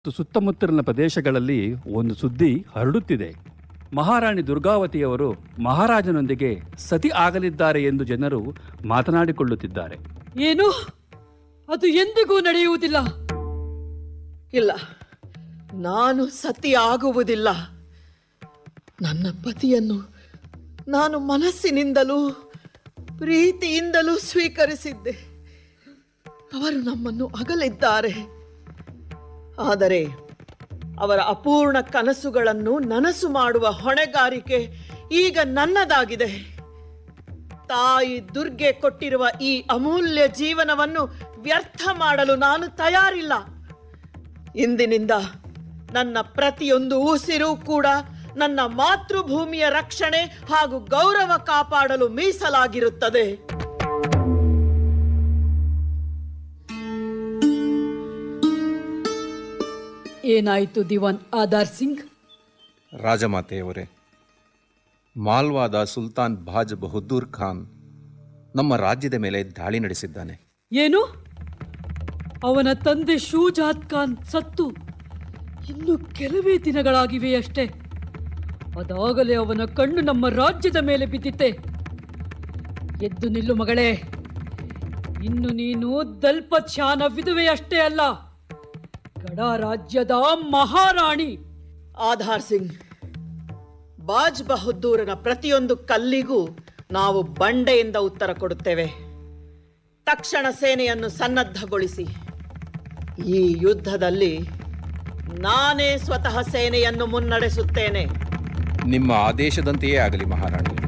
ಮತ್ತು ಸುತ್ತಮುತ್ತಲಿನ ಪ್ರದೇಶಗಳಲ್ಲಿ ಒಂದು ಸುದ್ದಿ ಹರಡುತ್ತಿದೆ ಮಹಾರಾಣಿ ದುರ್ಗಾವತಿಯವರು ಮಹಾರಾಜನೊಂದಿಗೆ ಸತಿ ಆಗಲಿದ್ದಾರೆ ಎಂದು ಜನರು ಮಾತನಾಡಿಕೊಳ್ಳುತ್ತಿದ್ದಾರೆ ಏನು ಅದು ಎಂದಿಗೂ ನಡೆಯುವುದಿಲ್ಲ ಇಲ್ಲ ನಾನು ಸತಿ ಆಗುವುದಿಲ್ಲ ನನ್ನ ಪತಿಯನ್ನು ನಾನು ಮನಸ್ಸಿನಿಂದಲೂ ಪ್ರೀತಿಯಿಂದಲೂ ಸ್ವೀಕರಿಸಿದ್ದೆ ಅವರು ನಮ್ಮನ್ನು ಅಗಲಿದ್ದಾರೆ ಆದರೆ ಅವರ ಅಪೂರ್ಣ ಕನಸುಗಳನ್ನು ನನಸು ಮಾಡುವ ಹೊಣೆಗಾರಿಕೆ ಈಗ ನನ್ನದಾಗಿದೆ ತಾಯಿ ದುರ್ಗೆ ಕೊಟ್ಟಿರುವ ಈ ಅಮೂಲ್ಯ ಜೀವನವನ್ನು ವ್ಯರ್ಥ ಮಾಡಲು ನಾನು ತಯಾರಿಲ್ಲ ಇಂದಿನಿಂದ ನನ್ನ ಪ್ರತಿಯೊಂದು ಉಸಿರು ಕೂಡ ನನ್ನ ಮಾತೃಭೂಮಿಯ ರಕ್ಷಣೆ ಹಾಗೂ ಗೌರವ ಕಾಪಾಡಲು ಮೀಸಲಾಗಿರುತ್ತದೆ ಏನಾಯಿತು ದಿವಾನ್ ಆಧಾರ್ ಸಿಂಗ್ ರಾಜಮಾತೆಯವರೇ ಮಾಲ್ವಾದ ಸುಲ್ತಾನ್ ಬಾಜ್ ಬಹದ್ದೂರ್ ಖಾನ್ ನಮ್ಮ ರಾಜ್ಯದ ಮೇಲೆ ದಾಳಿ ನಡೆಸಿದ್ದಾನೆ ಏನು ಅವನ ತಂದೆ ಶೂಜಾತ್ ಖಾನ್ ಸತ್ತು ಇನ್ನು ಕೆಲವೇ ದಿನಗಳಾಗಿವೆಯಷ್ಟೇ ಅದಾಗಲೇ ಅವನ ಕಣ್ಣು ನಮ್ಮ ರಾಜ್ಯದ ಮೇಲೆ ಬಿದ್ದಿತ್ತೆ ಎದ್ದು ನಿಲ್ಲು ಮಗಳೇ ಇನ್ನು ನೀನು ದಲ್ಪತ್ ಶಾನ ವಿಧವೆಯಷ್ಟೇ ಅಲ್ಲ ಗಡ ರಾಜ್ಯದ ಮಹಾರಾಣಿ ಆಧಾರ್ ಸಿಂಗ್ ಬಾಜ್ ಬಹದ್ದೂರನ ಪ್ರತಿಯೊಂದು ಕಲ್ಲಿಗೂ ನಾವು ಬಂಡೆಯಿಂದ ಉತ್ತರ ಕೊಡುತ್ತೇವೆ ತಕ್ಷಣ ಸೇನೆಯನ್ನು ಸನ್ನದ್ಧಗೊಳಿಸಿ ಈ ಯುದ್ಧದಲ್ಲಿ ನಾನೇ ಸ್ವತಃ ಸೇನೆಯನ್ನು ಮುನ್ನಡೆಸುತ್ತೇನೆ ನಿಮ್ಮ ಆದೇಶದಂತೆಯೇ ಆಗಲಿ ಮಹಾರಾಣಿ